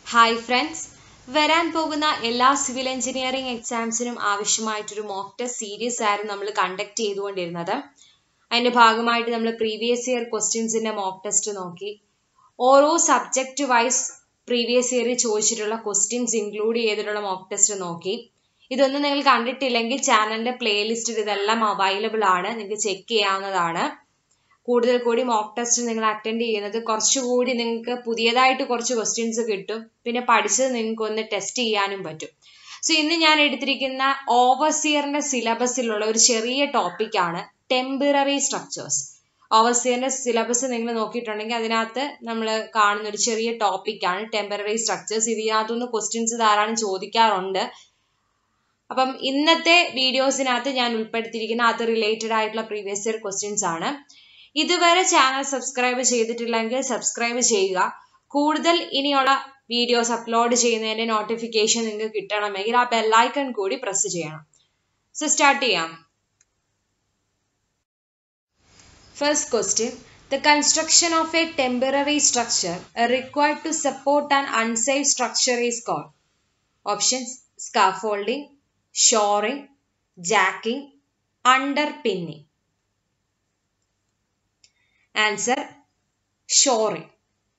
Hi friends വരാൻ പോകുന്ന എല്ലാ സിവിൽ എഞ്ചിനീയറിംഗ് എക്സാംസിനും ആവശ്യമായിട്ടൊരു മോക്ക് ടെസ്റ്റ് സീരീസ് ആയിരുന്നു നമ്മൾ കണ്ടക്ട് ചെയ്തുകൊണ്ടിരുന്നത് അതിന്റെ ഭാഗമായിട്ട് നമ്മൾ പ്രീവിയസ് ഇയർ ക്വസ്റ്റ്യൻസിന്റെ മോക്ക് ടെസ്റ്റ് നോക്കി ഓരോ സബ്ജക്റ്റ് വൈസ് പ്രീവിയസ് ഇയറിൽ ചോദിച്ചിട്ടുള്ള ക്വസ്റ്റ്യൻസ് ഇൻക്ലൂഡ് ചെയ്തിട്ടുള്ള മോക്ക് ടെസ്റ്റ് നോക്കി ഇതൊന്നും നിങ്ങൾ കണ്ടിട്ടില്ലെങ്കിൽ ചാനലിന്റെ പ്ലേലിസ്റ്റിൽ ഇതെല്ലാം അവൈലബിൾ ആണ് നിങ്ങൾക്ക് ചെക്ക് ചെയ്യാവുന്നതാണ് കൂടുതൽ കൂടി മോക്ക് ടെസ്റ്റ് നിങ്ങൾ അറ്റൻഡ് ചെയ്യുന്നത് കുറച്ചുകൂടി നിങ്ങൾക്ക് പുതിയതായിട്ട് കുറച്ച് ക്വസ്റ്റ്യൻസ് കിട്ടും പിന്നെ പഠിച്ചത് നിങ്ങൾക്ക് ഒന്ന് ടെസ്റ്റ് ചെയ്യാനും പറ്റും സോ ഇന്ന് ഞാൻ എടുത്തിരിക്കുന്ന ഓവർസിയറിന്റെ സിലബസിലുള്ള ഒരു ചെറിയ ടോപ്പിക്കാണ് ടെമ്പററി സ്ട്രക്ചേഴ്സ് ഓവർസിയറിന്റെ സിലബസ് നിങ്ങൾ നോക്കിയിട്ടുണ്ടെങ്കിൽ അതിനകത്ത് നമ്മൾ കാണുന്ന ഒരു ചെറിയ ടോപ്പിക്കാണ് ടെമ്പററി സ്ട്രക്ചേഴ്സ് ഇതിനകത്തുനിന്ന് ക്വസ്റ്റ്യൻസ് ധാരാളം ചോദിക്കാറുണ്ട് അപ്പം ഇന്നത്തെ വീഡിയോസിനകത്ത് ഞാൻ ഉൾപ്പെടുത്തിയിരിക്കുന്ന അത് റിലേറ്റഡ് ആയിട്ടുള്ള പ്രീവിയസ് ഇയർ ക്വസ്റ്റ്യൻസ് ആണ് ഇതുവരെ ചാനൽ സബ്സ്ക്രൈബ് ചെയ്തിട്ടില്ലെങ്കിൽ സബ്സ്ക്രൈബ് ചെയ്യുക കൂടുതൽ ഇനിയുള്ള വീഡിയോസ് അപ്ലോഡ് ചെയ്യുന്നതിന്റെ നോട്ടിഫിക്കേഷൻ നിങ്ങൾക്ക് കിട്ടണമെങ്കിൽ ആ ബെല്ലൈക്കൺ കൂടി പ്രസ് ചെയ്യണം സോ സ്റ്റാർട്ട് ചെയ്യാം first question The construction of a temporary structure required to support an unsafe structure is called options scaffolding, shoring, jacking, underpinning. Answer shoring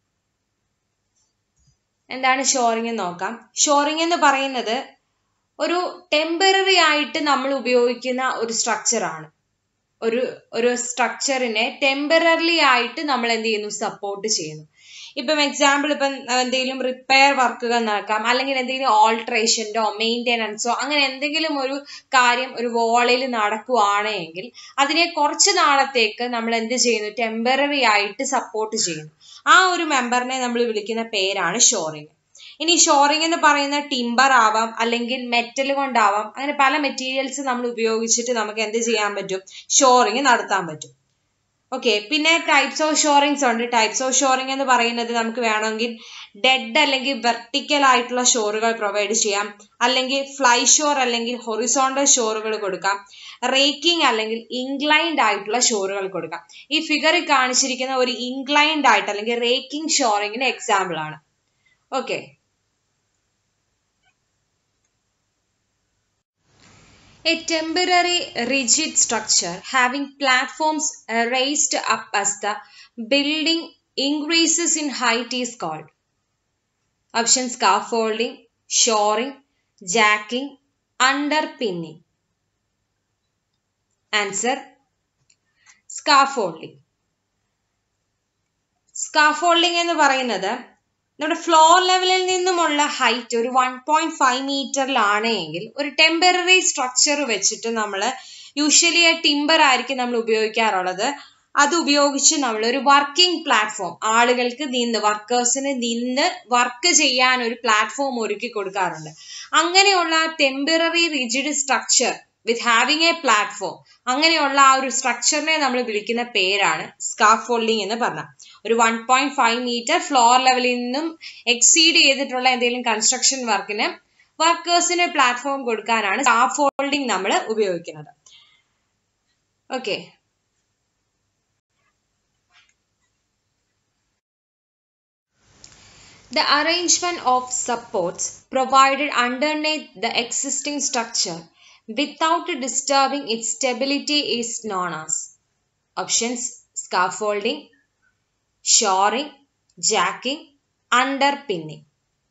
എന്താണ് ഷോറിംഗ് എന്ന് നോക്കാം ഷോറിംഗ് എന്ന് പറയുന്നത് ഒരു ടെമ്പററി ആയിട്ട് നമ്മൾ ഉപയോഗിക്കുന്ന ഒരു സ്ട്രക്ചർ ആണ് ഒരു ഒരു സ്ട്രക്ചറിനെ ടെമ്പററി ആയിട്ട് നമ്മൾ എന്ത് ചെയ്യുന്നു സപ്പോർട്ട് ചെയ്യുന്നു ഇപ്പം എക്സാമ്പിൾ ഇപ്പം എന്തെങ്കിലും റിപ്പയർ വർക്കുകൾ നടക്കാം അല്ലെങ്കിൽ എന്തെങ്കിലും ഓൾട്രേഷൻ്റെയോ മെയിൻ്റെനൻസോ അങ്ങനെ എന്തെങ്കിലും ഒരു കാര്യം ഒരു വോളിൽ നടക്കുവാണ് എങ്കിൽ അതിനെ കുറച്ച് നാളത്തേക്ക് നമ്മൾ എന്ത് ചെയ്യുന്നു ടെമ്പററി ആയിട്ട് സപ്പോർട്ട് ചെയ്യുന്നു ആ ഒരു മെമ്പറിനെ നമ്മൾ വിളിക്കുന്ന പേരാണ് ഷോറിങ് ഇനി ഷോറിംഗ് എന്ന് പറയുന്ന ടിമ്പർ ആവാം അല്ലെങ്കിൽ മെറ്റൽ കൊണ്ടാവാം അങ്ങനെ പല മെറ്റീരിയൽസ് നമ്മൾ ഉപയോഗിച്ചിട്ട് നമുക്ക് എന്ത് ചെയ്യാൻ പറ്റും ഷോറിങ് നടത്താൻ പറ്റും ഓക്കെ പിന്നെ ടൈപ്സ് ഓഫ് ഷോറിങ്സ് ഉണ്ട് ടൈപ്സ് ഓഫ് ഷോറിംഗ് എന്ന് പറയുന്നത് നമുക്ക് വേണമെങ്കിൽ ഡെഡ് അല്ലെങ്കിൽ വെർട്ടിക്കൽ ആയിട്ടുള്ള ഷോറുകൾ പ്രൊവൈഡ് ചെയ്യാം അല്ലെങ്കിൽ ഫ്ലൈ ഷോർ അല്ലെങ്കിൽ ഹൊറിസോണ്ടൽ ഷോറുകൾ കൊടുക്കാം റേക്കിംഗ് അല്ലെങ്കിൽ ഇൻക്ലൈൻഡ് ആയിട്ടുള്ള ഷോറുകൾ കൊടുക്കാം ഈ ഫിഗറിൽ കാണിച്ചിരിക്കുന്ന ഒരു ഇൻക്ലൈൻഡ് ആയിട്ട് അല്ലെങ്കിൽ റേക്കിംഗ് ഷോറിങ്ങിന് എക്സാമ്പിൾ ആണ് okay A temporary rigid structure having platforms raised up as the building increases in height is called. Option scaffolding, shoring, jacking, underpinning. Answer scaffolding. Scaffolding എന്ന് പറയുന്നത് നമ്മുടെ ഫ്ലോർ ലെവലിൽ നിന്നുമുള്ള ഹൈറ്റ് ഒരു വൺ പോയിന്റ് ഫൈവ് മീറ്ററിലാണ് എങ്കിൽ ഒരു temporary structure വെച്ചിട്ട് നമ്മൾ യൂഷ്വലി ടിമ്പർ ആയിരിക്കും നമ്മൾ ഉപയോഗിക്കാറുള്ളത് അത് ഉപയോഗിച്ച് നമ്മൾ ഒരു വർക്കിംഗ് പ്ലാറ്റ്ഫോം ആളുകൾക്ക് നിന്ന് വർക്കേഴ്സിന് നിന്ന് വർക്ക് ചെയ്യാൻ ഒരു പ്ലാറ്റ്ഫോം ഒരുക്കി കൊടുക്കാറുണ്ട് അങ്ങനെയുള്ള temporary rigid structure with having a platform അങ്ങനെയുള്ള ആ ഒരു സ്ട്രക്ചറിനെ നമ്മൾ വിളിക്കുന്ന പേരാണ് സ്കാഫോൾഡിംഗ് എന്ന് പറഞ്ഞ ഒരു one point five metre floor ലെവലിൽ നിന്നും എക്സീഡ് ചെയ്തിട്ടുള്ള എന്തെങ്കിലും കൺസ്ട്രക്ഷൻ വർക്കിന് വർക്കേഴ്സിന് പ്ലാറ്റ്ഫോം കൊടുക്കാനാണ് സ്കാഫോൾഡിംഗ് നമ്മൾ ഉപയോഗിക്കുന്നത് okay The arrangement of supports provided underneath the existing structure without disturbing its stability is known as options scaffolding, shoring, jacking, underpinning.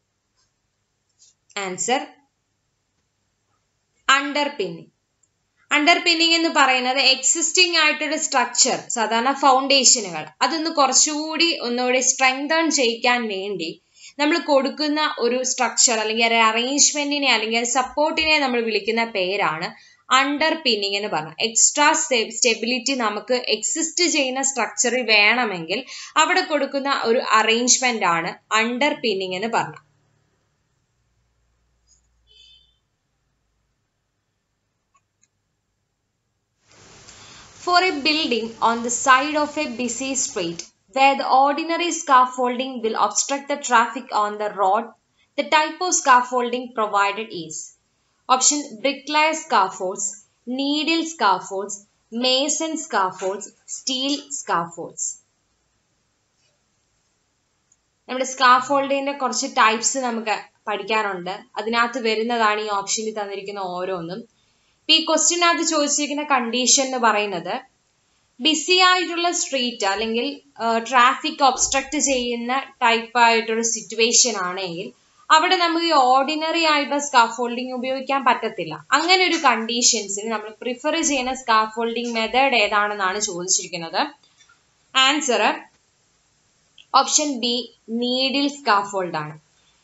Answer underpinning. Underpinning എന്ന് പറയുന്നത് എക്സിസ്റ്റിംഗ് ആയിട്ടൊരു സ്ട്രക്ചർ സാധാരണ ഫൗണ്ടേഷനുകൾ അതൊന്ന് കുറച്ചുകൂടി ഒന്നുകൂടി സ്ട്രെങ്തൺ ചെയ്യിക്കാൻ വേണ്ടി നമ്മൾ കൊടുക്കുന്ന ഒരു സ്ട്രക്ചർ അല്ലെങ്കിൽ ഒരു അറേഞ്ച്മെന്റിനെ അല്ലെങ്കിൽ സപ്പോർട്ടിനെ നമ്മൾ വിളിക്കുന്ന പേരാണ് അണ്ടർ പിന്നിങ് എന്ന് പറഞ്ഞ എക്സ്ട്രാ സ്റ്റെബിലിറ്റി നമുക്ക് എക്സിസ്റ്റ് ചെയ്യുന്ന സ്ട്രക്ചറിൽ വേണമെങ്കിൽ അവിടെ കൊടുക്കുന്ന ഒരു അറേഞ്ച്മെന്റ് ആണ് അണ്ടർ പിന്നിങ് എന്ന് പറഞ്ഞ For a building on the side of a busy street where the ordinary scaffolding will obstruct the traffic on the road, the type of scaffolding provided is option bricklayer scaffolds, needle scaffolds, mason scaffolds, steel scaffolds. നമ്മുടെ സ്കാഫോൾഡിങ്ങിന്റെ കുറച്ച് types നമുക്ക് പഠിക്കാനുണ്ട് അതിനകത്ത് വരുന്നതാണ് ഈ ഓപ്ഷനിൽ തന്നിരിക്കുന്ന ഓരോന്നും ഇപ്പൊ ഈ ക്വസ്റ്റ്യനകത്ത് ചോദിച്ചിരിക്കുന്ന കണ്ടീഷൻ എന്ന് പറയുന്നത് ബിസി ആയിട്ടുള്ള സ്ട്രീറ്റ് അല്ലെങ്കിൽ ട്രാഫിക് ഒബ്സ്ട്രക്ട് ചെയ്യുന്ന ടൈപ്പ് ആയിട്ടൊരു സിറ്റുവേഷൻ ആണെങ്കിൽ അവിടെ നമുക്ക് ഈ ഓർഡിനറി ആയിട്ടുള്ള സ്കാഫോൾഡിങ് ഉപയോഗിക്കാൻ പറ്റത്തില്ല അങ്ങനെ ഒരു കണ്ടീഷൻസിന് നമ്മൾ പ്രിഫർ ചെയ്യുന്ന സ്കാഫോൾഡിങ് മെത്തേഡ് ഏതാണെന്നാണ് ചോദിച്ചിരിക്കുന്നത് answer option B needle scaffold ആണ്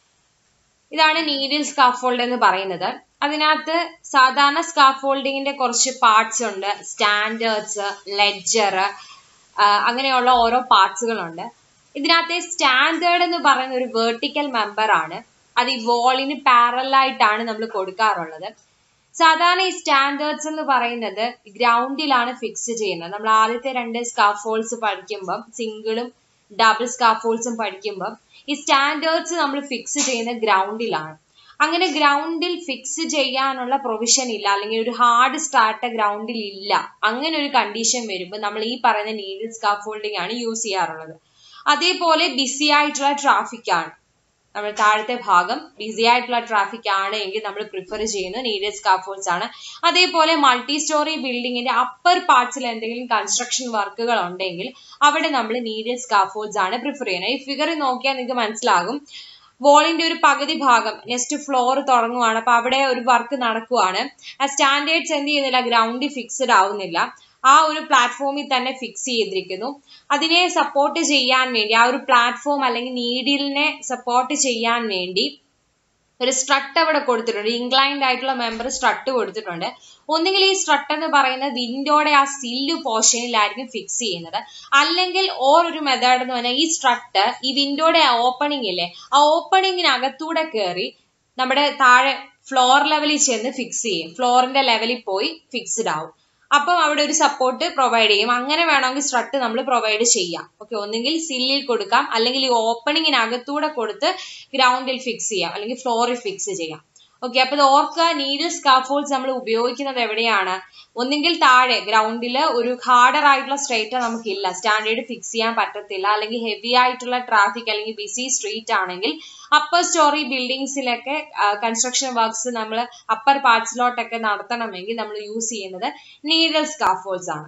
ഇതാണ് നീഡിൽ സ്കാഫോൾഡ് എന്ന് പറയുന്നത് അതിനകത്ത് സാധാരണ സ്കാഫോൾഡിങ്ങിന്റെ കുറച്ച് പാർട്സ് ഉണ്ട് സ്റ്റാൻഡേർഡ്സ് ലെഡ്ജർ അങ്ങനെയുള്ള ഓരോ പാർട്സുകളുണ്ട് ഇതിനകത്തെ സ്റ്റാൻഡേർഡ് എന്ന് പറയുന്ന ഒരു വേർട്ടിക്കൽ മെമ്പർ ആണ് അത് ഈ വോളിന് പാരലായിട്ടാണ് നമ്മൾ കൊടുക്കാറുള്ളത് സാധാരണ ഈ സ്റ്റാൻഡേർഡ്സ് എന്ന് പറയുന്നത് ഗ്രൗണ്ടിലാണ് ഫിക്സ് ചെയ്യുന്നത് നമ്മൾ ആദ്യത്തെ രണ്ട് സ്കാഫോൾസ് പഠിക്കുമ്പം സിംഗിളും ഡബിൾ സ്കാഫോൾസും പഠിക്കുമ്പം ഈ സ്റ്റാൻഡേർഡ്സ് നമ്മൾ ഫിക്സ് ചെയ്യുന്ന ഗ്രൗണ്ടിലാണ് അങ്ങനെ ഗ്രൗണ്ടിൽ ഫിക്സ് ചെയ്യാനുള്ള പ്രൊവിഷൻ ഇല്ല അല്ലെങ്കിൽ ഒരു ഹാർഡ് സ്റ്റാർട്ട് ഗ്രൗണ്ടിൽ ഇല്ല അങ്ങനെ ഒരു കണ്ടീഷൻ വരുമ്പോൾ നമ്മൾ ഈ പറയുന്ന നീഡിൽ സ്കാഫോൾഡിംഗ് ആണ് യൂസ് ചെയ്യാറുള്ളത് അതേപോലെ ബിസി ആയിട്ടുള്ള ട്രാഫിക് ആണ് നമ്മൾ താഴത്തെ ഭാഗം ബിസി ആയിട്ടുള്ള ട്രാഫിക് ആണ് എങ്കിൽ നമ്മൾ പ്രിഫർ ചെയ്യുന്നത് നീഡഡ് സ്കാഫോൾസ് ആണ് അതേപോലെ മൾട്ടി സ്റ്റോറി ബിൽഡിങ്ങിന്റെ അപ്പർ പാർട്സിൽ എന്തെങ്കിലും കൺസ്ട്രക്ഷൻ വർക്കുകൾ ഉണ്ടെങ്കിൽ അവിടെ നമ്മൾ നീഡഡ് സ്കാഫോൾസ് ആണ് പ്രിഫർ ചെയ്യുന്നത് ഈ ഫിഗർ നോക്കിയാൽ നിങ്ങൾക്ക് മനസ്സിലാകും വോളിന്റെ ഒരു പകുതി ഭാഗം നെക്സ്റ്റ് ഫ്ലോർ തുടങ്ങുവാണ് അപ്പൊ അവിടെ ഒരു വർക്ക് നടക്കുവാണ് ആ സ്റ്റാൻഡേർഡ്സ് എന്ത് ചെയ്യുന്നില്ല ഗ്രൗണ്ടിൽ ഫിക്സ്ഡ് ആവുന്നില്ല ആ ഒരു പ്ലാറ്റ്ഫോമിൽ തന്നെ ഫിക്സ് ചെയ്തിരിക്കുന്നു അതിനെ സപ്പോർട്ട് ചെയ്യാൻ വേണ്ടി ആ ഒരു പ്ലാറ്റ്ഫോം അല്ലെങ്കിൽ നീഡിലിനെ സപ്പോർട്ട് ചെയ്യാൻ വേണ്ടി ഒരു സ്ട്രട്ട് അവിടെ കൊടുത്തിട്ടുണ്ട് ഇൻക്ലൈൻഡ് ആയിട്ടുള്ള മെമ്പർ സ്ട്രട്ട് കൊടുത്തിട്ടുണ്ട് ഒന്നുകിൽ ഈ സ്ട്രട്ട് എന്ന് പറയുന്നത് വിൻഡോയുടെ ആ സില്ല് പോർഷനിലായിരിക്കും ഫിക്സ് ചെയ്യുന്നത് അല്ലെങ്കിൽ ഓരൊരു മെത്തേഡ് എന്ന് പറഞ്ഞാൽ ഈ സ്ട്രട്ട് ഈ വിൻഡോയുടെ ഓപ്പണിംഗ് ഇല്ലേ ആ ഓപ്പണിങ്ങിനകത്തൂടെ കയറി നമ്മുടെ താഴെ ഫ്ലോർ ലെവലിൽ ചെന്ന് ഫിക്സ് ചെയ്യും ഫ്ലോറിന്റെ ലെവലിൽ പോയി ഫിക്സ്ഡ് ആവും അപ്പം അവിടെ ഒരു സപ്പോർട്ട് പ്രൊവൈഡ് ചെയ്യും അങ്ങനെ വേണമെങ്കിൽ സ്ട്രട്ട് നമ്മൾ പ്രൊവൈഡ് ചെയ്യാം ഓക്കെ ഒന്നുകിൽ സില്ലിൽ കൊടുക്കാം അല്ലെങ്കിൽ ഈ ഓപ്പണിങ്ങിനകത്തൂടെ കൊടുത്ത് ഗ്രൗണ്ടിൽ ഫിക്സ് ചെയ്യാം അല്ലെങ്കിൽ ഫ്ലോറിൽ ഫിക്സ് ചെയ്യാം ഓക്കെ അപ്പൊ ഇത് ഓർക്കുക നീഡിൽ സ്കാഫോൾസ് നമ്മൾ ഉപയോഗിക്കുന്നത് എവിടെയാണ് ഒന്നുകിൽ താഴെ ഗ്രൗണ്ടിൽ ഒരു ഹാർഡർ ആയിട്ടുള്ള സ്ട്രേറ്റ് നമുക്കില്ല സ്റ്റാൻഡേർഡ് ഫിക്സ് ചെയ്യാൻ പറ്റത്തില്ല അല്ലെങ്കിൽ ഹെവി ആയിട്ടുള്ള ട്രാഫിക് അല്ലെങ്കിൽ ബിസി സ്ട്രീറ്റ് ആണെങ്കിൽ അപ്പർ സ്റ്റോറി ബിൽഡിങ്സിലൊക്കെ കൺസ്ട്രക്ഷൻ വർക്ക്സ് നമ്മൾ അപ്പർ പാർട്സിലോട്ടൊക്കെ നടത്തണമെങ്കിൽ നമ്മൾ യൂസ് ചെയ്യുന്നത് നീഡൽ സ്കാഫോൾസ് ആണ്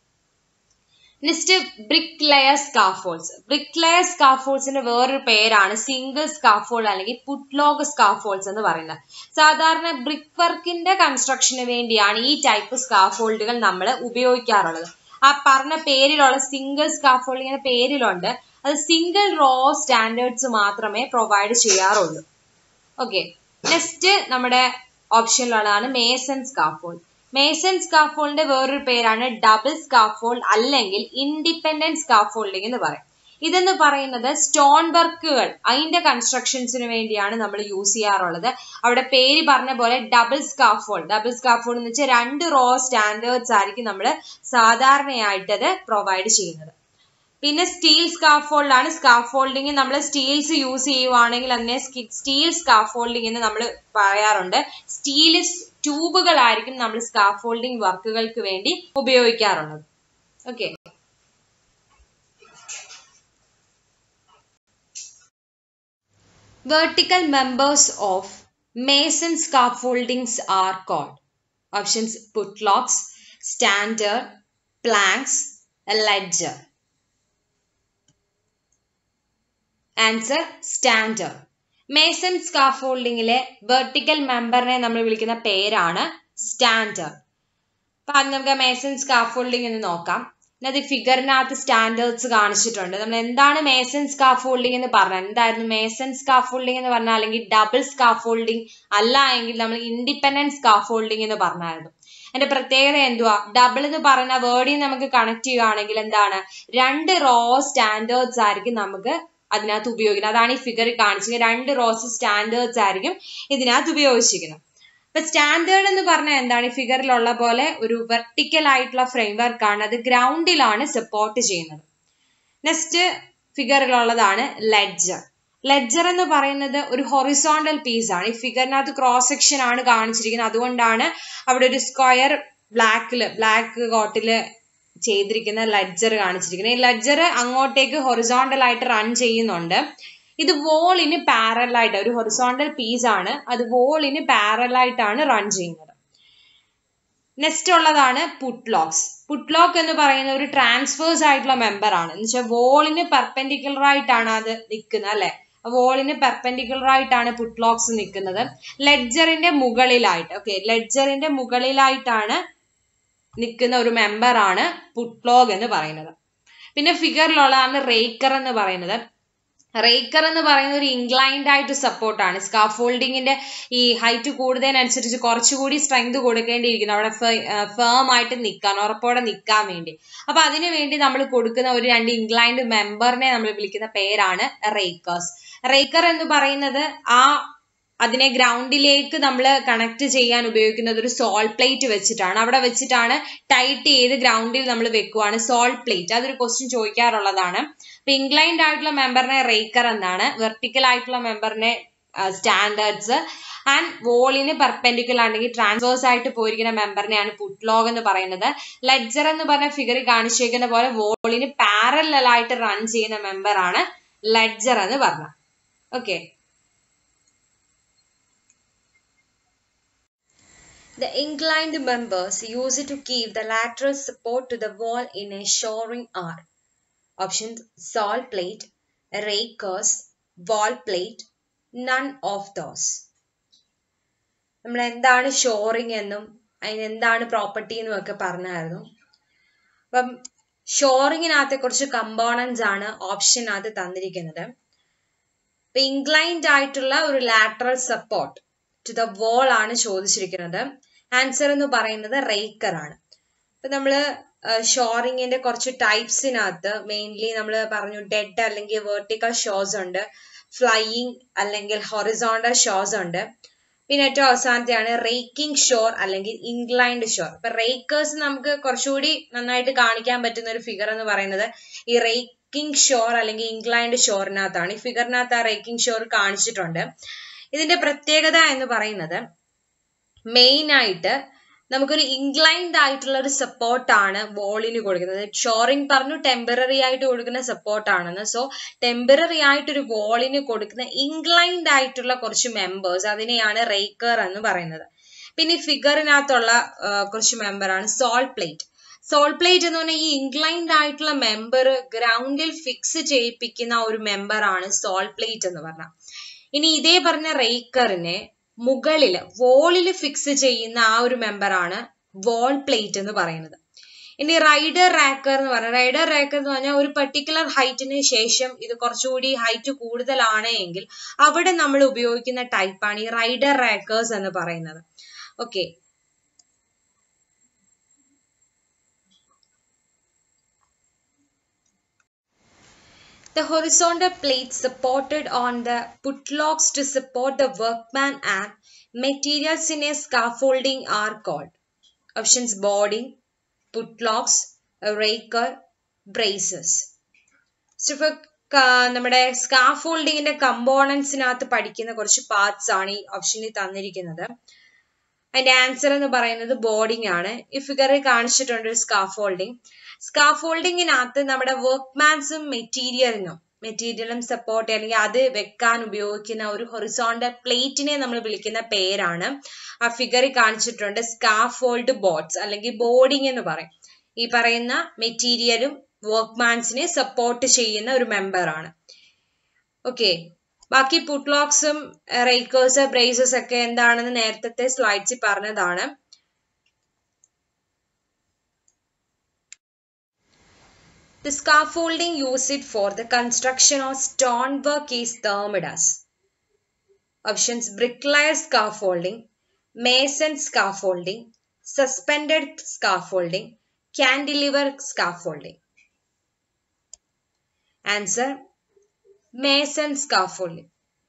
next brick layer scaffolds brick layer സ്കാഫോൾസിന്റെ വേറൊരു പേരാണ് സിംഗിൾ സ്കാഫോൾഡ് അല്ലെങ്കിൽ പുട്ട്ലോഗ് സ്കാഫോൾസ് എന്ന് പറയുന്നത് സാധാരണ ബ്രിക്ക് വർക്കിന്റെ കൺസ്ട്രക്ഷന് വേണ്ടിയാണ് ഈ ടൈപ്പ് സ്കാഫോൾഡുകൾ നമ്മൾ ഉപയോഗിക്കാറുള്ളത് ആ പറഞ്ഞ പേരിലുള്ള സിംഗിൾ സ്കാഫോൾഡിങ്ങിന്റെ പേരിലുണ്ട് അത് സിംഗിൾ റോ സ്റ്റാൻഡേർഡ്സ് മാത്രമേ പ്രൊവൈഡ് ചെയ്യാറുള്ളൂ ഓക്കെ നെക്സ്റ്റ് നമ്മുടെ ഓപ്ഷനിലുള്ളതാണ് മേസൺ സ്കാഫോൾഡ് മേസൺ സ്കാഫോൾഡിന്റെ വേറൊരു പേരാണ് ഡബിൾ സ്കാഫോൾഡ് അല്ലെങ്കിൽ ഇൻഡിപെൻഡന്റ് സ്കാഫോൾഡിംഗ് എന്ന് പറയും ഇതെന്ന് പറയുന്നത് സ്റ്റോൺ വർക്കുകൾ അതിന്റെ കൺസ്ട്രക്ഷൻസിന് വേണ്ടിയാണ് നമ്മൾ യൂസ് ചെയ്യാറുള്ളത് അവിടെ പേര് പറഞ്ഞ പോലെ ഡബിൾ സ്കാഫോൾഡ് ഡബിൾ സ്കാഫോൾഡ് എന്ന് വെച്ചാൽ രണ്ട് റോ സ്റ്റാൻഡേർഡ്സ് ആയിരിക്കും നമ്മൾ സാധാരണയായിട്ടത് പ്രൊവൈഡ് ചെയ്യുന്നത് പിന്നെ സ്റ്റീൽ സ്കാഫോൾഡ് ആണ് സ്കാഫോൾഡിങ് നമ്മൾ സ്റ്റീൽസ് യൂസ് ചെയ്യുവാണെങ്കിൽ അതിനെ സ്റ്റീൽ സ്കാഫോൾഡിംഗ് എന്ന് നമ്മൾ പറയാറുണ്ട് സ്റ്റീൽ ട്യൂബുകളായിരിക്കും നമ്മൾ സ്കാഫോൾഡിംഗ് വർക്കുകൾക്ക് വേണ്ടി ഉപയോഗിക്കാറുള്ളത് okay Vertical members of mason scaffoldings are called options putlocks, standard, planks, a ledger. Answer standard mason സ്കാഫോൾഡിങ്ങിലെ വെർട്ടിക്കൽ മെമ്പറിനെ നമ്മൾ വിളിക്കുന്ന പേരാണ് സ്റ്റാൻഡേർഡ് അപ്പൊ അത് നമുക്ക് മേസൺ സ്കാഫോൾഡിംഗ് എന്ന് നോക്കാം അത് ഫിഗറിനകത്ത് സ്റ്റാൻഡേർഡ്സ് കാണിച്ചിട്ടുണ്ട് നമ്മൾ എന്താണ് മേസൺ സ്കാഫോൾഡിംഗ് എന്ന് പറഞ്ഞത് എന്തായിരുന്നു മേസൺ സ്കാഫോൾഡിംഗ് എന്ന് പറഞ്ഞാൽ അല്ലെങ്കിൽ ഡബിൾ സ്കാഫോൾഡിംഗ് അല്ല എങ്കിൽ നമ്മൾ ഇൻഡിപെൻഡന്റ് സ്കാഫോൾഡിംഗ് എന്ന് പറഞ്ഞായിരുന്നു അതിന്റെ പ്രത്യേകത എന്തുവാ ഡബിൾ എന്ന് പറയുന്ന വേർഡിൽ നമുക്ക് കണക്ട് ചെയ്യുകയാണെങ്കിൽ എന്താണ് രണ്ട് റോ സ്റ്റാൻഡേർഡ്സ് ആയിരിക്കും നമുക്ക് അതിനകത്ത് ഉപയോഗിക്കുന്നത് അതാണ് ഈ ഫിഗറിൽ കാണിച്ചിരിക്കുന്നത് രണ്ട് റോസ് സ്റ്റാൻഡേർഡ്സ് ആയിരിക്കും ഇതിനകത്ത് ഉപയോഗിച്ചിരിക്കുന്നത് അപ്പൊ സ്റ്റാൻഡേർഡ് എന്ന് പറഞ്ഞാൽ എന്താണ് ഈ ഫിഗറിലുള്ള പോലെ ഒരു വെർട്ടിക്കൽ ആയിട്ടുള്ള ഫ്രെയിംവർക്ക് ആണ് അത് ഗ്രൗണ്ടിലാണ് സപ്പോർട്ട് ചെയ്യുന്നത് നെക്സ്റ്റ് ഫിഗറിലുള്ളതാണ് ലെഡ്ജർ ലെഡ്ജർ എന്ന് പറയുന്നത് ഒരു ഹൊറിസോണ്ടൽ പീസ് ആണ് ഈ ഫിഗറിനകത്ത് ക്രോസ് സെക്ഷൻ ആണ് കാണിച്ചിരിക്കുന്നത് അതുകൊണ്ടാണ് അവിടെ ഒരു സ്ക്വയർ ബ്ലാക്കില് ബ്ലാക്ക് കോട്ടില് ചെയ്തിരിക്കുന്ന ലെഡ്ജർ കാണിച്ചിരിക്കുന്നത് ഈ ലെഡ്ജർ അങ്ങോട്ടേക്ക് ഹൊറിസോണ്ടൽ ആയിട്ട് റൺ ചെയ്യുന്നുണ്ട് ഇത് വോളിന് പാരലായിട്ട് ഒരു ഹൊറിസോണ്ടൽ പീസ് ആണ് അത് വോളിന് പാരലായിട്ടാണ് റൺ ചെയ്യുന്നത് നെക്സ്റ്റ് ഉള്ളതാണ് പുട്ട്ലോക്സ് പുട്ട്ലോക്ക് എന്ന് പറയുന്ന ഒരു ട്രാൻസ്ഫേഴ്സ് ആയിട്ടുള്ള മെമ്പർ ആണ് എന്ന് വെച്ചാൽ വോളിന് പെർപെൻഡിക്കുലർ ആയിട്ടാണ് അത് നിൽക്കുന്നത് അല്ലെ വോളിന് പെർപെൻഡിക്കുലർ ആയിട്ടാണ് പുട്ട്ലോക്സ് നിൽക്കുന്നത് ലെഡ്ജറിന്റെ മുകളിലായിട്ട് ഓക്കെ ലെഡ്ജറിന്റെ മുകളിലായിട്ടാണ് നിൽക്കുന്ന ഒരു മെമ്പർ ആണ് പുട്ട്ലോഗ് എന്ന് പറയുന്നത് പിന്നെ ഫിഗറിലുള്ളതാണ് റേക്കർ എന്ന് പറയുന്നത് റേക്കർ എന്ന് പറയുന്ന ഒരു ഇൻക്ലൈൻഡ് ആയിട്ട് സപ്പോർട്ടാണ് സ്കാഫോൾഡിങ്ങിന്റെ ഈ ഹൈറ്റ് കൂടുന്നതിനനുസരിച്ച് കുറച്ചുകൂടി സ്ട്രെങ്ത് കൊടുക്കേണ്ടിയിരിക്കുന്നു അവിടെ ഫേം ആയിട്ട് നിൽക്കാൻ ഉറപ്പോടെ നിൽക്കാൻ വേണ്ടി അപ്പൊ അതിനു വേണ്ടി നമ്മൾ കൊടുക്കുന്ന ഒരു രണ്ട് ഇൻക്ലൈൻഡ് മെമ്പറിനെ നമ്മൾ വിളിക്കുന്ന പേരാണ് റേക്കേഴ്സ് റേക്കർ എന്ന് പറയുന്നത് ആ അതിനെ ഗ്രൗണ്ടിലേക്ക് നമ്മൾ കണക്ട് ചെയ്യാൻ ഉപയോഗിക്കുന്നത് ഒരു സോൾ പ്ലേറ്റ് വെച്ചിട്ടാണ് അവിടെ വെച്ചിട്ടാണ് ടൈറ്റ് ചെയ്ത് ഗ്രൗണ്ടിൽ നമ്മൾ വെക്കുവാണ് സോൾ പ്ലേറ്റ് അതൊരു ക്വസ്റ്റ്യൻ ചോദിക്കാറുള്ളതാണ് അപ്പൊ ഇൻക്ലൈൻഡ് ആയിട്ടുള്ള മെമ്പറിനെ റേക്കർ എന്നാണ് വെർട്ടിക്കൽ ആയിട്ടുള്ള മെമ്പറിനെ സ്റ്റാൻഡേർഡ്സ് ആൻഡ് വോളിന് പെർപെൻഡിക്കുലർ ആണെങ്കിൽ ട്രാൻസ്വേഴ്സ് ആയിട്ട് പോയിരിക്കുന്ന മെമ്പറിനെയാണ് പുട്ട്ലോഗ് എന്ന് പറയുന്നത് ലെഡ്ജർ എന്ന് പറഞ്ഞ ഫിഗറിൽ കാണിച്ചിരിക്കുന്ന പോലെ വോളിന് പാരലൽ ആയിട്ട് റൺ ചെയ്യുന്ന മെമ്പറാണ് ലെഡ്ജർ എന്ന് പറഞ്ഞ okay The inclined members use it to keep the lateral support to the wall in a shoring arc. Options saw plate, rakers, wall plate, none of those. നമ്മൾ എന്താണ് ഷോറിങ് എന്നും അതിന് എന്താണ് പ്രോപ്പർട്ടി എന്നും ഒക്കെ പറഞ്ഞായിരുന്നു അപ്പം ഷോറിങ്ങിനകത്തെ കുറച്ച് കമ്പോണൻസ് ആണ് ഓപ്ഷനകത്ത് തന്നിരിക്കുന്നത് ഇപ്പൊ ഇൻക്ലൈൻഡ് ആയിട്ടുള്ള ഒരു lateral support to the wall ആണ് ചോദിച്ചിരിക്കുന്നത് ആൻസർ എന്ന് പറയുന്നത് റേക്കർ ആണ് ഇപ്പൊ നമ്മള് ഷോറിങ്ങിന്റെ കുറച്ച് ടൈപ്സിനകത്ത് മെയിൻലി നമ്മൾ പറഞ്ഞു ഡെഡ് അല്ലെങ്കിൽ വെർട്ടിക്കൽ ഷോസ് ഉണ്ട് ഫ്ലൈയിങ് അല്ലെങ്കിൽ ഹൊറിസോണ്ടൽ ഷോസ് ഉണ്ട് പിന്നെ ഏറ്റവും അവസാനത്തെയാണ് റേക്കിംഗ് ഷോർ അല്ലെങ്കിൽ ഇൻക്ലൈൻഡ് ഷോർ ഇപ്പൊ റേക്കേഴ്സ് നമുക്ക് കുറച്ചുകൂടി നന്നായിട്ട് കാണിക്കാൻ പറ്റുന്ന ഒരു ഫിഗർ എന്ന് പറയുന്നത് ഈ റേക്കിംഗ് ഷോർ അല്ലെങ്കിൽ ഇൻക്ലൈൻഡ് ഷോറിനകത്താണ് ഈ ഫിഗറിനകത്ത് ആ റേക്കിംഗ് ഷോർ കാണിച്ചിട്ടുണ്ട് ഇതിന്റെ പ്രത്യേകത എന്ന് പറയുന്നത് മെയിൻ ആയിട്ട് നമുക്കൊരു ഇൻക്ലൈൻഡ് ആയിട്ടുള്ള ഒരു സപ്പോർട്ടാണ് വോളിന് കൊടുക്കുന്നത് ഷോറിംഗ് പറഞ്ഞു ടെമ്പററി ആയിട്ട് കൊടുക്കുന്ന സപ്പോർട്ടാണെന്ന് സോ ടെമ്പററി ആയിട്ട് ഒരു വോളിന് കൊടുക്കുന്ന ഇൻക്ലൈൻഡ് ആയിട്ടുള്ള കുറച്ച് മെമ്പേഴ്സ് അതിനെയാണ് റേക്കർ എന്ന് പറയുന്നത് പിന്നെ ഈ ഫിഗറിനകത്തുള്ള കുറച്ച് മെമ്പറാണ് സോൾ പ്ലേറ്റ് സോൾ പ്ലേറ്റ് എന്ന് പറഞ്ഞാൽ ഈ ഇൻക്ലൈൻഡ് ആയിട്ടുള്ള മെമ്പർ ഗ്രൗണ്ടിൽ ഫിക്സ് ചെയ്യിപ്പിക്കുന്ന ഒരു മെമ്പറാണ് സോൾ പ്ലേറ്റ് എന്ന് പറഞ്ഞാൽ ഇനി ഇതേ പറഞ്ഞ റേക്കറിനെ മുകളില് വോളിൽ ഫിക്സ് ചെയ്യുന്ന ആ ഒരു മെമ്പറാണ് വോൾ പ്ലേറ്റ് എന്ന് പറയുന്നത് ഇനി റൈഡർ റാക്കർ എന്ന് പറഞ്ഞാൽ റൈഡർ റാക്കർ എന്ന് പറഞ്ഞാൽ ഒരു പെർട്ടിക്കുലർ ഹൈറ്റിന് ശേഷം ഇത് കുറച്ചുകൂടി ഹൈറ്റ് കൂടുതലാണ് എങ്കിൽ അവിടെ നമ്മൾ ഉപയോഗിക്കുന്ന ടൈപ്പാണ് ഈ റൈഡർ റാക്കേഴ്സ് എന്ന് പറയുന്നത് okay The horizontal plates supported on the putlocks to support the workman and materials in a scaffolding are called. Options boarding, putlocks, a raker, braces. So for നമ്മുടെ സ്കാഫോൾഡിങ്ങിന്റെ കമ്പോണൻസിനകത്ത് പഠിക്കുന്ന കുറച്ച് പാർട്സ് ആണ് ഈ ഓപ്ഷനിൽ തന്നിരിക്കുന്നത് അതിന്റെ ആൻസർ എന്ന് പറയുന്നത് ബോർഡിംഗ് ആണ് ഈ ഫിഗറിൽ കാണിച്ചിട്ടുണ്ട് ഒരു സ്കാഫോൾഡിംഗ് സ്കാഫോൾഡിങ്ങിനകത്ത് നമ്മുടെ വർക്ക്മാൻസും മെറ്റീരിയലിനും മെറ്റീരിയലും സപ്പോർട്ട് അല്ലെങ്കിൽ അത് വെക്കാൻ ഉപയോഗിക്കുന്ന ഒരു ഹൊറിസോണ്ടൽ പ്ലേറ്റിനെ നമ്മൾ വിളിക്കുന്ന പേരാണ് ആ ഫിഗറിൽ കാണിച്ചിട്ടുണ്ട് സ്കാഫോൾഡ് ബോർഡ്സ് അല്ലെങ്കിൽ ബോർഡിംഗ് എന്ന് പറയും ഈ പറയുന്ന മെറ്റീരിയലും വർക്ക്മാൻസിനെ സപ്പോർട്ട് ചെയ്യുന്ന ഒരു മെമ്പറാണ് ഓക്കെ ബാക്കി പുട്ട്ലോക്സും റേക്കേഴ്സ് ബ്രേസസ് ഒക്കെ എന്താണെന്ന് നേരത്തെ സ്ലൈഡ്സിൽ പറഞ്ഞതാണ് The scaffolding used for the construction of stonework is termed as options bricklayer scaffolding, mason scaffolding, suspended scaffolding, cantilever scaffolding. Answer mason scaffolding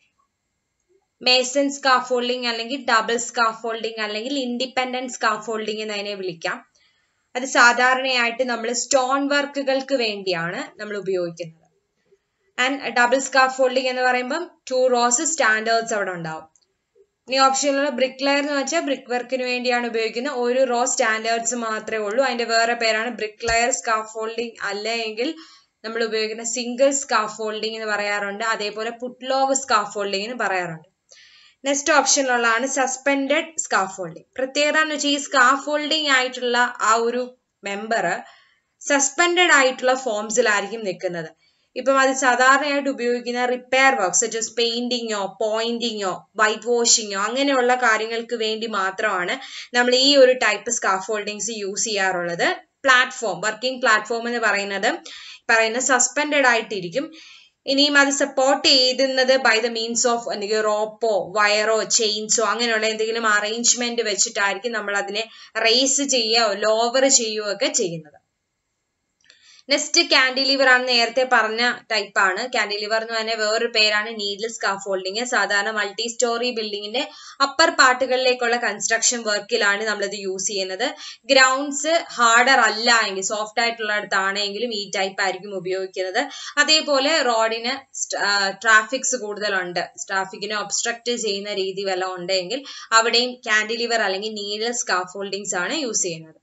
mason scaffolding അല്ലെങ്കിൽ ഡബിൾ സ്കാഫോൾഡിംഗ് അല്ലെങ്കിൽ ഇൻഡിപെൻഡന്റ് സ്കാഫോൾഡിംഗ് എന്ന് അതിനെ വിളിക്കാം അത് സാധാരണയായിട്ട് നമ്മൾ സ്റ്റോൺ വർക്കുകൾക്ക് വേണ്ടിയാണ് നമ്മൾ ഉപയോഗിക്കുന്നത് ആൻഡ് ഡബിൾ സ്കാഫോൾഡിംഗ് എന്ന് പറയുമ്പം ടു റോസ് സ്റ്റാൻഡേർഡ്സ് അവിടെ ഉണ്ടാവും ഇനി ഓപ്ഷനിലുള്ള ബ്രിക്ക് ലെയർ എന്ന് വെച്ചാൽ ബ്രിക്ക് വർക്കിന് വേണ്ടിയാണ് ഉപയോഗിക്കുന്നത് ഒരു റോ സ്റ്റാൻഡേർഡ്സ് മാത്രമേ ഉള്ളൂ അതിന്റെ വേറെ പേരാണ് ബ്രിക്ക് ലെയർ സ്കാഫോൾഡിംഗ് അല്ല എങ്കിൽ നമ്മൾ ഉപയോഗിക്കുന്ന സിംഗിൾ സ്കാഫോൾഡിംഗ് എന്ന് പറയാറുണ്ട് അതേപോലെ പുട്ട്ലോഗ് സ്കാഫോൾഡിംഗ് എന്ന് പറയാറുണ്ട് നെക്സ്റ്റ് ഓപ്ഷനിലുള്ളതാണ് സസ്പെൻഡഡ് സ്കാഫോൾഡിംഗ് പ്രത്യേകത എന്ന് വെച്ചാൽ ഈ സ്കാഫോൾഡിംഗ് ആയിട്ടുള്ള ആ ഒരു മെമ്പർ സസ്പെൻഡഡ് ആയിട്ടുള്ള ഫോംസിലായിരിക്കും നിൽക്കുന്നത് ഇപ്പം അത് സാധാരണയായിട്ട് ഉപയോഗിക്കുന്ന റിപ്പയർ വർക്ക് സച്ച് എസ് പെയിന്റിങ്ങോ പോയിന്റിങ്ങോ വൈറ്റ് വാഷിങ്ങോ അങ്ങനെയുള്ള കാര്യങ്ങൾക്ക് വേണ്ടി മാത്രമാണ് നമ്മൾ ഈ ഒരു ടൈപ്പ് സ്കാഫോൾഡിങ്സ് യൂസ് ചെയ്യാറുള്ളത് പ്ലാറ്റ്ഫോം വർക്കിംഗ് പ്ലാറ്റ്ഫോം എന്ന് പറയുന്നത് പറയുന്ന സസ്പെൻഡഡ് ആയിട്ടിരിക്കും ഇനിയും അത് സപ്പോർട്ട് ചെയ്യുന്നത് ബൈ ദ മീൻസ് ഓഫ് എന്തെങ്കിലും റോപ്പോ വയറോ ചെയിൻസോ അങ്ങനെയുള്ള എന്തെങ്കിലും അറേഞ്ച്മെന്റ് വെച്ചിട്ടായിരിക്കും നമ്മൾ അതിനെ റേസ് ചെയ്യുകയോ ലോവർ ചെയ്യുകയോ ഒക്കെ ചെയ്യുന്നത് നെക്സ്റ്റ് കാൻഡിലിവർ ആണ് നേരത്തെ പറഞ്ഞ ടൈപ്പ് ആണ് കാൻഡിലിവർ എന്ന് പറഞ്ഞാൽ വേറൊരു പേരാണ് നീഡ്ൽ സ്കാഫോൾഡിങ് സാധാരണ മൾട്ടി സ്റ്റോറി ബിൽഡിങ്ങിന്റെ അപ്പർ പാർട്ടുകളിലേക്കുള്ള കൺസ്ട്രക്ഷൻ വർക്കിലാണ് നമ്മളിത് യൂസ് ചെയ്യുന്നത് ഗ്രൗണ്ട്സ് ഹാർഡർ അല്ല എങ്കിൽ സോഫ്റ്റ് ആയിട്ടുള്ളിടത്താണെങ്കിലും ഈ ടൈപ്പ് ആയിരിക്കും ഉപയോഗിക്കുന്നത് അതേപോലെ റോഡിന് ട്രാഫിക്സ് കൂടുതലുണ്ട് ട്രാഫിക്കിനെ ഒബ്സ്ട്രക്ട് ചെയ്യുന്ന രീതി വല്ലതും ഉണ്ടെങ്കിൽ അവിടെയും കാൻഡിലിവർ അല്ലെങ്കിൽ നീഡൽ സ്കാഫോൾഡിങ്സ് ആണ് യൂസ് ചെയ്യുന്നത്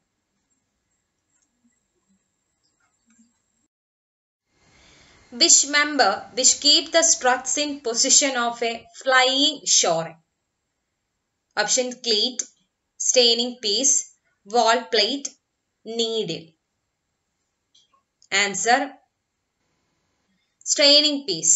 which member which keep the struts in position of a flying shoring option cleat staining piece wall plate needle answer straining piece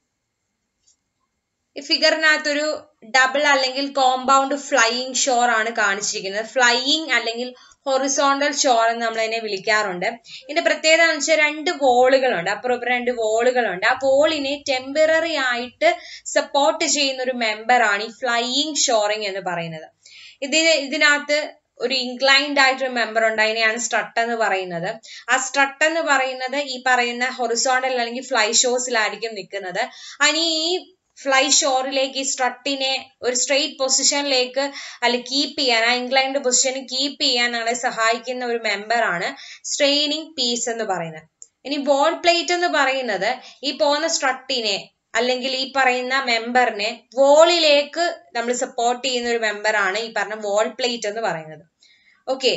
ഈ ഫിഗറിനകത്തൊരു ഡബിൾ അല്ലെങ്കിൽ കോമ്പൗണ്ട് ഫ്ലൈയിങ് ഷോർ ആണ് കാണിച്ചിരിക്കുന്നത് ഫ്ലൈയിങ് അല്ലെങ്കിൽ ഹൊറിസോണ്ടൽ ഷോർ എന്ന് നമ്മൾ അതിനെ വിളിക്കാറുണ്ട് ഇതിന്റെ പ്രത്യേകത എന്ന് വെച്ചാൽ രണ്ട് വോളുകളുണ്ട് അപ്പുറം ഇപ്പുറം രണ്ട് വോളുകളുണ്ട് ആ വോളിനെ ടെമ്പററി ആയിട്ട് സപ്പോർട്ട് ചെയ്യുന്ന ഒരു മെമ്പറാണ് ഈ ഫ്ലൈയിങ് ഷോറിങ് എന്ന് പറയുന്നത് ഇതിന് ഇതിനകത്ത് ഒരു ഇൻക്ലൈൻഡ് ആയിട്ടൊരു മെമ്പർ ഉണ്ട് അതിനെയാണ് സ്ട്രട്ട് എന്ന് പറയുന്നത് ആ സ്ട്രട്ട് എന്ന് പറയുന്നത് ഈ പറയുന്ന ഹൊറിസോണ്ടൽ അല്ലെങ്കിൽ ഫ്ലൈ ഷോസിലായിരിക്കും നിൽക്കുന്നത് അതിന് ഈ ഫ്ലൈ ഷോറിലേക്ക് ഈ സ്ട്രട്ടിനെ ഒരു സ്ട്രെയിറ്റ് പൊസിഷനിലേക്ക് അല്ല കീപ്പ് ചെയ്യാൻ ആ ഇൻക്ലൈൻഡ് പൊസിഷന് കീപ്പ് ചെയ്യാൻ ഞങ്ങളെ സഹായിക്കുന്ന ഒരു മെമ്പറാണ് സ്ട്രെയിനിങ് പീസ് എന്ന് പറയുന്നത് ഇനി ബോൾ പ്ലേറ്റ് എന്ന് പറയുന്നത് ഈ പോകുന്ന സ്ട്രട്ടിനെ അല്ലെങ്കിൽ ഈ പറയുന്ന മെമ്പറിനെ വോളിലേക്ക് നമ്മൾ സപ്പോർട്ട് ചെയ്യുന്ന ഒരു മെമ്പറാണ് ഈ പറഞ്ഞ വോൾ പ്ലേറ്റ് എന്ന് പറയുന്നത് okay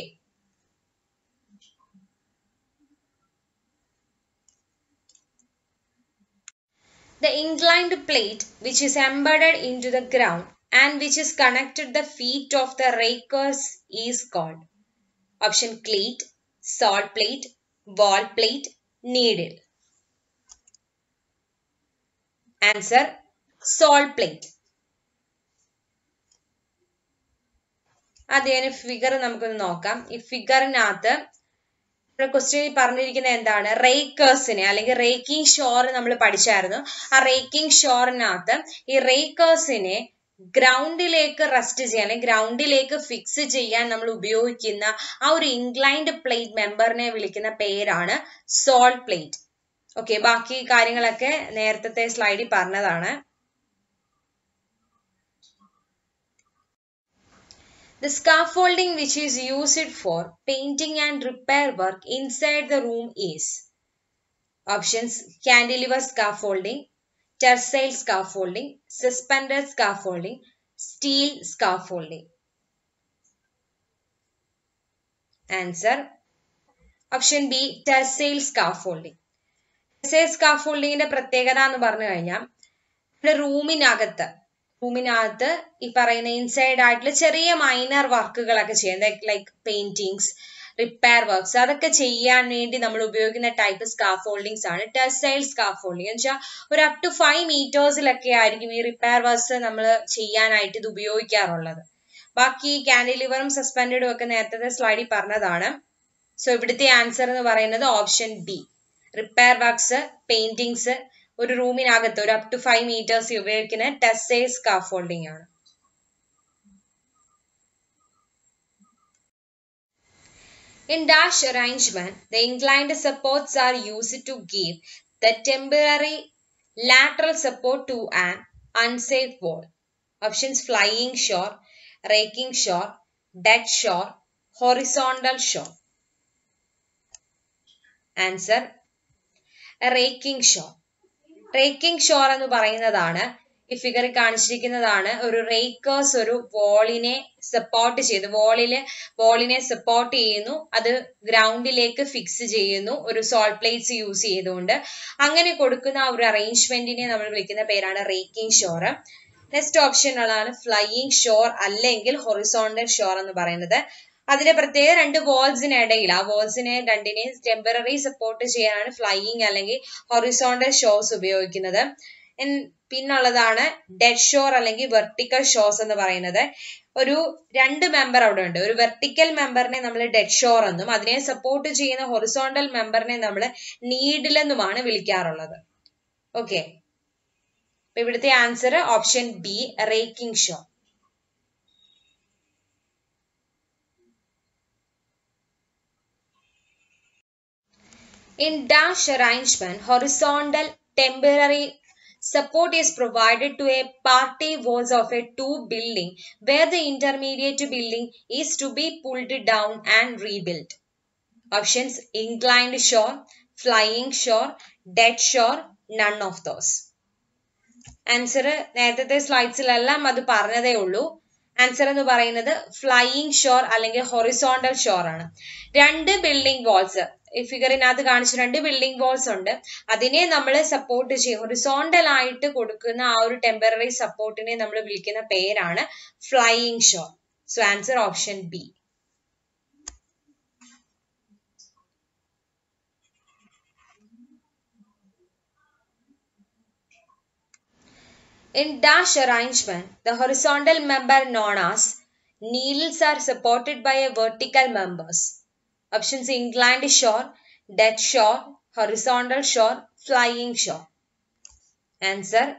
The inclined plate which is embedded into the ground and which is connected the feet of the rakers is called option cleat, salt plate, wall plate, needle. Answer salt plate. അതേ figure നമുക്കൊന്ന് നോക്കാം ഈ ഫിഗറിനകത്ത് question പറഞ്ഞിരിക്കുന്നത് എന്താണ് റേക്കേഴ്സിനെ അല്ലെങ്കിൽ raking shore നമ്മൾ പഠിച്ചായിരുന്നു ആ raking ഷോറിനകത്ത് ഈ റേക്കേഴ്സിനെ ഗ്രൗണ്ടിലേക്ക് റെസ്റ്റ് ചെയ്യാൻ അല്ലെങ്കിൽ ഗ്രൗണ്ടിലേക്ക് ഫിക്സ് ചെയ്യാൻ നമ്മൾ ഉപയോഗിക്കുന്ന ആ ഒരു ഇൻക്ലൈൻഡ് പ്ലേറ്റ് മെമ്പറിനെ വിളിക്കുന്ന പേരാണ് സോൾ പ്ലേറ്റ് ഓക്കെ ബാക്കി കാര്യങ്ങളൊക്കെ നേരത്തെ സ്ലൈഡിൽ പറഞ്ഞതാണ് The scaffolding which is used for painting and repair work inside the room is options cantilever scaffolding, tersile scaffolding, suspended scaffolding, steel scaffolding. Answer option B trestle scaffolding trestle സ്കാഫോൾഡിങ്ങിന്റെ പ്രത്യേകത എന്ന് പറഞ്ഞു കഴിഞ്ഞാൽ നമ്മുടെ റൂമിനകത്ത് റൂമിനകത്ത് ഈ പറയുന്ന ഇൻസൈഡ് ആയിട്ടുള്ള ചെറിയ മൈനർ വർക്കുകളൊക്കെ ചെയ്യാം ലൈക്ക് പെയിന്റിങ്സ് റിപ്പയർ വർക്ക്സ് അതൊക്കെ ചെയ്യാൻ വേണ്ടി നമ്മൾ ഉപയോഗിക്കുന്ന ടൈപ്പ് സ്കാഫോൾഡിങ്സ് ആണ് ടെക്സ്റ്റൈൽ സ്കാഫോൾഡിങ് എന്ന് വെച്ചാൽ ഒരു അപ് ടു ഫൈവ് മീറ്റേഴ്സിലൊക്കെ ആയിരിക്കും ഈ റിപ്പയർ വർക്ക്സ് നമ്മൾ ചെയ്യാനായിട്ട് ഇത് ഉപയോഗിക്കാറുള്ളത് ബാക്കി കാൻഡിലിവറും സസ്പെൻഡഡും ഒക്കെ നേരത്തെ സ്ലൈഡിൽ പറഞ്ഞതാണ് സോ ഇവിടുത്തെ ആൻസർ എന്ന് പറയുന്നത് option B repair works paintings ഒരു റൂമിനകത്ത് ഒരു അപ് ടു ഫൈവ് മീറ്റേഴ്സ് ഉപയോഗിക്കുന്ന ടെസ്റ്റേ സ്കാഫോൾഡിംഗ് ആണ് In dash arrangement, the inclined supports are used to give the temporary lateral support to an unsafe wall. Options flying shore, raking shore, dead shore, horizontal shore. Answer raking shore. Raking shore എന്ന് പറയുന്നതാണ് ഈ ഫിഗറിൽ കാണിച്ചിരിക്കുന്നതാണ് ഒരു റേക്കേഴ്സ് ഒരു വോളിനെ support ചെയ്ത് വോളില് വോളിനെ support ചെയ്യുന്നു അത് ഗ്രൗണ്ടിലേക്ക് fix ചെയ്യുന്നു ഒരു സോൾട്ട് പ്ലേറ്റ്സ് യൂസ് ചെയ്തുകൊണ്ട് അങ്ങനെ കൊടുക്കുന്ന ആ ഒരു അറേഞ്ച്മെന്റിനെ നമ്മൾ വിളിക്കുന്ന പേരാണ് റേക്കിംഗ് ഷോർ നെക്സ്റ്റ് ഓപ്ഷൻ ഉള്ളതാണ് ഫ്ലൈയിങ് ഷോർ അല്ലെങ്കിൽ ഹൊറിസോണ്ടൽ ഷോർ എന്ന് പറയുന്നത് അതിന്റെ പ്രത്യേക രണ്ട് വോൾസിനിടയിൽ ആ വോൾസിനെ രണ്ടിനെ ടെമ്പററി സപ്പോർട്ട് ചെയ്യാനാണ് ഫ്ലൈയിങ് അല്ലെങ്കിൽ ഹൊറിസോണ്ടൽ ഷോസ് ഉപയോഗിക്കുന്നത് പിന്നുള്ളതാണ് ഡെഡ് ഷോർ അല്ലെങ്കിൽ വെർട്ടിക്കൽ ഷോസ് എന്ന് പറയുന്നത് ഒരു രണ്ട് മെമ്പർ അവിടെ ഉണ്ട് ഒരു വെർട്ടിക്കൽ മെമ്പറിനെ നമ്മൾ ഡെഡ് ഷോർ എന്നും അതിനെ സപ്പോർട്ട് ചെയ്യുന്ന ഹൊറിസോണ്ടൽ മെമ്പറിനെ നമ്മൾ നീഡിൽ എന്നുമാണ് വിളിക്കാറുള്ളത് ഓക്കെ ഇവിടുത്തെ answer option B raking shore In dash arrangement, horizontal temporary support is provided to a party walls of a two building where the intermediate building is to be pulled down and rebuilt. Options inclined shore, flying shore, dead shore, none of those. Answer നേരത്തെ സ്ലൈഡ്സിലെല്ലാം അത് പറഞ്ഞതേ ഉള്ളൂ answer എന്ന് പറയുന്നത് flying shore അല്ലെങ്കിൽ horizontal shore ആണ് രണ്ട് ബിൽഡിംഗ് വാൾസ് ഈ ഫിഗറിനകത്ത് കാണിച്ച രണ്ട് ബിൽഡിംഗ് വാൾസ് ഉണ്ട് അതിനെ നമ്മൾ സപ്പോർട്ട് ചെയ്യും ഹൊറിസോണ്ടൽ ആയിട്ട് കൊടുക്കുന്ന ആ ഒരു ടെമ്പററി സപ്പോർട്ടിനെ നമ്മൾ വിളിക്കുന്ന പേരാണ് flying shore so answer option B In dash arrangement, the horizontal member known as needles are supported by a vertical members. Options inclined shore, dead shore, horizontal shore, flying shore. Answer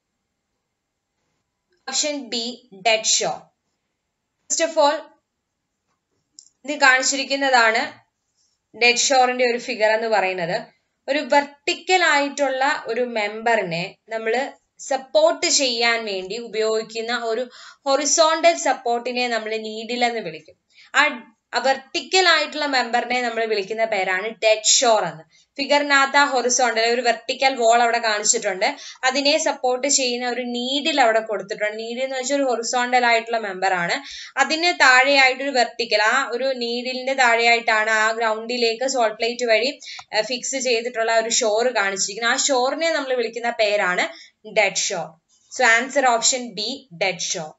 Option B, dead shore. First of all, ഇത് കാണിച്ചിരിക്കുന്നതാണ് dead ഷോറിന്റെ ഒരു figure എന്ന് പറയുന്നത് ഒരു vertical ആയിട്ടുള്ള ഒരു മെമ്പറിനെ നമ്മൾ support ചെയ്യാൻ വേണ്ടി ഉപയോഗിക്കുന്ന ഒരു ഹൊറിസോണ്ടൽ സപ്പോർട്ടിനെ നമ്മൾ നീഡിൽ എന്ന് വിളിക്കും ആ വെർട്ടിക്കൽ ആയിട്ടുള്ള മെമ്പറിനെ നമ്മൾ വിളിക്കുന്ന പേരാണ് ഡെഡ് ഷോർ എന്ന് ഫിഗറിനകത്ത് ആ ഹൊറിസോണ്ടൽ ഒരു വെർട്ടിക്കൽ വോൾ അവിടെ കാണിച്ചിട്ടുണ്ട് അതിനെ സപ്പോർട്ട് ചെയ്യുന്ന ഒരു നീഡിൽ അവിടെ കൊടുത്തിട്ടുണ്ട് നീഡിൽ എന്ന് വെച്ചാൽ ഒരു ഹൊറിസോണ്ടൽ ആയിട്ടുള്ള മെമ്പർ ആണ് അതിന് താഴെയായിട്ട് ഒരു വെർട്ടിക്കൽ ആ ഒരു നീഡിലിന്റെ താഴെയായിട്ടാണ് ആ ഗ്രൗണ്ടിലേക്ക് സോൾട്ട് പ്ലേറ്റ് വഴി ഫിക്സ് ചെയ്തിട്ടുള്ള ഒരു ഷോർ കാണിച്ചിരിക്കുന്നത് ആ ഷോറിനെ നമ്മൾ വിളിക്കുന്ന പേരാണ് dead shore so answer option B dead shore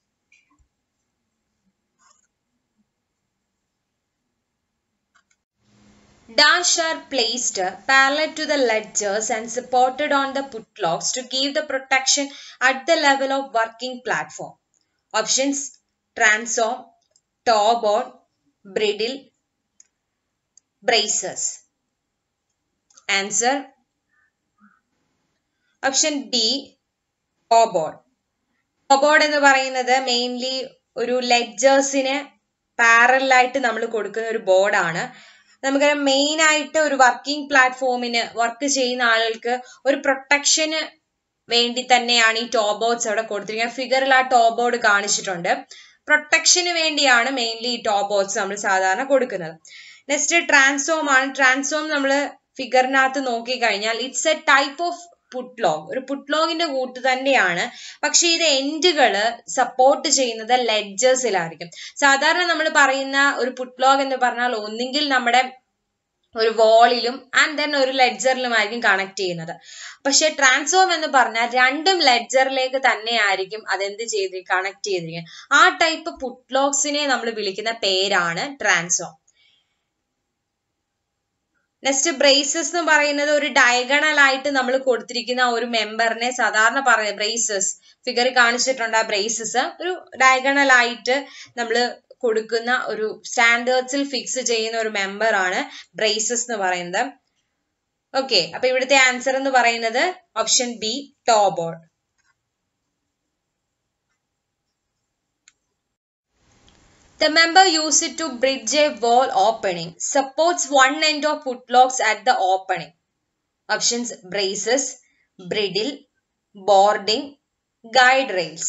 Dash are placed parallel to the ledgers and supported on the putlocks to give the protection at the level of working platform. Options transom, towboard, bridle, braces. Answer option B toeboard toeboard എന്ന് പറയുന്നത് mainly ഒരു ലെഡ്ജേഴ്സിന് പാരലായിട്ട് നമ്മൾ കൊടുക്കുന്ന ഒരു ബോർഡാണ് നമുക്കറിയാം main ആയിട്ട് ഒരു വർക്കിംഗ് പ്ലാറ്റ്ഫോമിന് വർക്ക് ചെയ്യുന്ന ആളുകൾക്ക് ഒരു പ്രൊട്ടക്ഷന് വേണ്ടി തന്നെയാണ് ഈ ടോബോർഡ്സ് അവിടെ കൊടുത്തിരിക്കുന്നത് ഫിഗറിൽ ആ ടോബോർഡ് കാണിച്ചിട്ടുണ്ട് പ്രൊട്ടക്ഷന് വേണ്ടിയാണ് മെയിൻലി ഈ ടോബോർഡ്സ് നമ്മൾ സാധാരണ കൊടുക്കുന്നത് നെക്സ്റ്റ് ട്രാൻസ്ഫോം ആണ് ട്രാൻസ്ഫോം നമ്മൾ ഫിഗറിനകത്ത് നോക്കി കഴിഞ്ഞാൽ it's a type of putlog ഒരു പുട്ട്ലോഗിന്റെ കൂട്ട് തന്നെയാണ് പക്ഷെ ഇത് എൻഡുകൾ സപ്പോർട്ട് ചെയ്യുന്നത് ലെഡ്ജേഴ്സിലായിരിക്കും സാധാരണ നമ്മൾ പറയുന്ന ഒരു പുട്ട്ലോഗ് എന്ന് പറഞ്ഞാൽ ഒന്നുകിൽ നമ്മുടെ ഒരു വോളിലും ആൻഡ് ദെൻ ഒരു ലെഡ്ജറിലുമായിരിക്കും കണക്ട് ചെയ്യുന്നത് പക്ഷെ ട്രാൻസ്ഫോം എന്ന് പറഞ്ഞാൽ രണ്ടും ലെഡ്ജറിലേക്ക് തന്നെ ആയിരിക്കും അതെന്ത് ചെയ്ത് കണക്ട് ചെയ്തിരിക്കുന്നത് ആ ടൈപ്പ് പുട്ട്ലോഗ്സിനെ നമ്മൾ വിളിക്കുന്ന പേരാണ് ട്രാൻസ്ഫോം നെക്സ്റ്റ് ബ്രേസസ് എന്ന് പറയുന്നത് ഒരു ഡയഗണൽ ആയിട്ട് നമ്മൾ കൊടുത്തിരിക്കുന്ന ഒരു മെമ്പറിനെ സാധാരണ പറയുന്നത് ബ്രേസസ് ഫിഗർ കാണിച്ചിട്ടുണ്ട് ആ ബ്രേസസ് ഒരു ഡയഗണൽ ആയിട്ട് നമ്മൾ കൊടുക്കുന്ന ഒരു സ്റ്റാൻഡേർഡ്സിൽ ഫിക്സ് ചെയ്യുന്ന ഒരു മെമ്പർ ആണ് ബ്രേസസ് എന്ന് പറയുന്നത് ഓക്കെ അപ്പൊ ഇവിടുത്തെ ആൻസർ എന്ന് പറയുന്നത് option B toeboard The member used to bridge a wall opening supports one end of footlogs at the opening. Options braces, bridle, boarding, guide rails.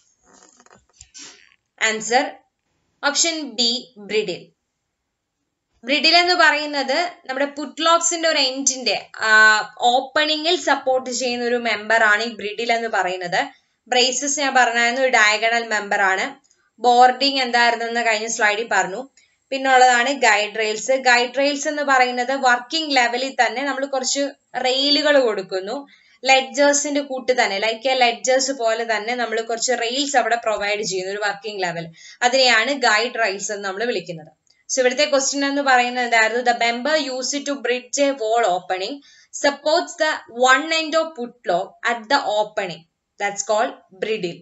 Answer option B bridle. Bridle എന്ന് പറയുന്നത് നമ്മുടെ പുട്ട്ലോക്സിന്റെ ഒരു എൻഡിന്റെ ഓപ്പണിങ്ങിൽ support ചെയ്യുന്ന ഒരു member ആണ് ഈ ബ്രിഡിൽ എന്ന് പറയുന്നത് ബ്രേസസ് ഞാൻ പറഞ്ഞായിരുന്നു ഒരു ഡയഗണൽ മെമ്പർ ആണ് ബോർഡിങ് എന്തായിരുന്നു എന്ന് കഴിഞ്ഞ സ്ലൈഡിൽ പറഞ്ഞു പിന്നുള്ളതാണ് ഗൈഡ് റെയിൽസ് ഗൈഡ് റെയിൽസ് എന്ന് പറയുന്നത് വർക്കിംഗ് ലെവലിൽ തന്നെ നമ്മൾ കുറച്ച് റെയിലുകൾ കൊടുക്കുന്നു ലെഡ്ജേഴ്സിന്റെ കൂട്ട് തന്നെ ലൈക്ക് എ ലെഡ്ജേഴ്സ് പോലെ തന്നെ നമ്മൾ കുറച്ച് റെയിൽസ് അവിടെ പ്രൊവൈഡ് ചെയ്യുന്നു ഒരു വർക്കിംഗ് ലെവൽ അതിനെയാണ് ഗൈഡ് റെയിൽസ് എന്ന് നമ്മൾ വിളിക്കുന്നത് സോ ഇവിടുത്തെ ക്വസ്റ്റ്യൻ എന്ന് പറയുന്നത് എന്തായിരുന്നു the member use to bridge a wall opening supports the one end of putlog at the opening that's called bridle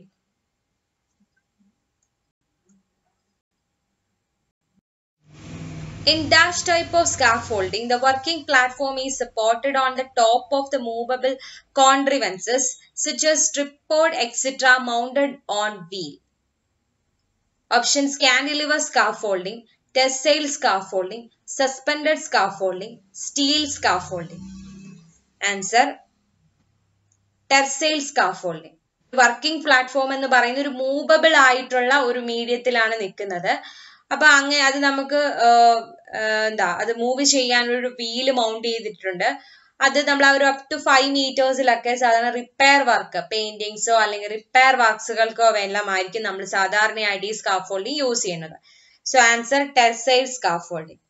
In dash type of scaffolding, the working platform is supported on the top of the movable contrivances such as tripod, etc. mounted on wheel. Options cantilever scaffolding, tessile scaffolding, suspended scaffolding, steel scaffolding. Answer trestle scaffolding working platform എന്ന് പറയുന്ന ഒരു movable ആയിട്ടുള്ള ഒരു മീഡിയത്തിലാണ് നിൽക്കുന്നത് അപ്പൊ അങ്ങനെ അത് നമുക്ക് എന്താ അത് മൂവ് ചെയ്യാൻ ഒരു വീല് മൗണ്ട് ചെയ്തിട്ടുണ്ട് അത് നമ്മൾ ആ ഒരു അപ് ടു ഫൈവ് മീറ്റേഴ്സിലൊക്കെ സാധാരണ റിപ്പയർ വർക്ക് പെയിന്റിങ്സോ അല്ലെങ്കിൽ റിപ്പയർ വർക്ക്സുകൾക്കോ എല്ലാം ആയിരിക്കും നമ്മൾ സാധാരണയായിട്ട് ഈ സ്കാഫോൾഡിങ് യൂസ് ചെയ്യുന്നത് so answer trestle scaffolding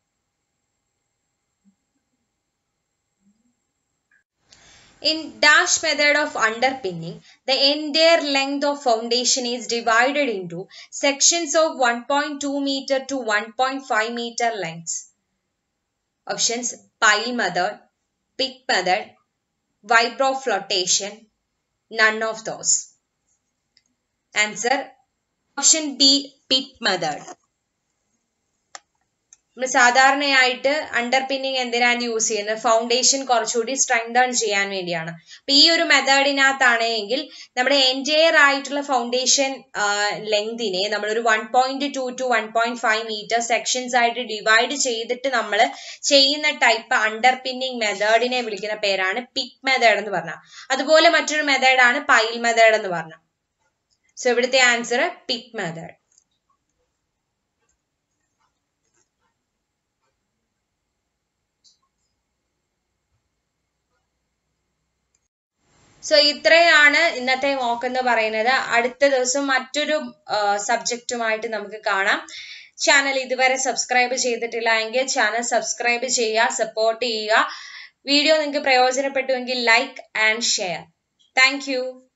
In dash method of underpinning, the entire length of foundation is divided into sections of 1.2 meter to 1.5 meter lengths. Options pile method, pit method, vibroflotation, none of those. Answer option B pit method. നമ്മൾ സാധാരണയായിട്ട് underpinning എന്തിനാണ് use ചെയ്യുന്നത് foundation കുറച്ചുകൂടി strengthen ചെയ്യാൻ വേണ്ടിയാണ് അപ്പൊ ഈ ഒരു മെത്തേഡിനകത്താണ് എങ്കിൽ നമ്മുടെ എൻറ്റയർ ആയിട്ടുള്ള ഫൗണ്ടേഷൻ ലെങ്തിനെ നമ്മൾ ഒരു one point two two one point five metre sections ആയിട്ട് ഡിവൈഡ് ചെയ്തിട്ട് നമ്മൾ ചെയ്യുന്ന ടൈപ്പ് അണ്ടർ പിന്നിങ് മെത്തേഡിനെ വിളിക്കുന്ന പേരാണ് പിക് മെത്തേഡ് എന്ന് പറഞ്ഞ അതുപോലെ മറ്റൊരു മെത്തേഡാണ് പൈൽ മെത്തേഡ് എന്ന് പറഞ്ഞ സോ ഇവിടുത്തെ ആൻസർ പിക് മെത്തേഡ് സോ ഇത്രയാണ് ഇന്നത്തെ മോക്ക് എന്ന് പറയുന്നത് അടുത്ത ദിവസം മറ്റൊരു സബ്ജക്റ്റുമായിട്ട് നമുക്ക് കാണാം ചാനൽ ഇതുവരെ സബ്സ്ക്രൈബ് ചെയ്തിട്ടില്ല എങ്കിൽ ചാനൽ സബ്സ്ക്രൈബ് ചെയ്യുക സപ്പോർട്ട് ചെയ്യുക വീഡിയോ നിങ്ങൾക്ക് പ്രയോജനപ്പെട്ടുവെങ്കിൽ ലൈക്ക് ആൻഡ് ഷെയർ താങ്ക്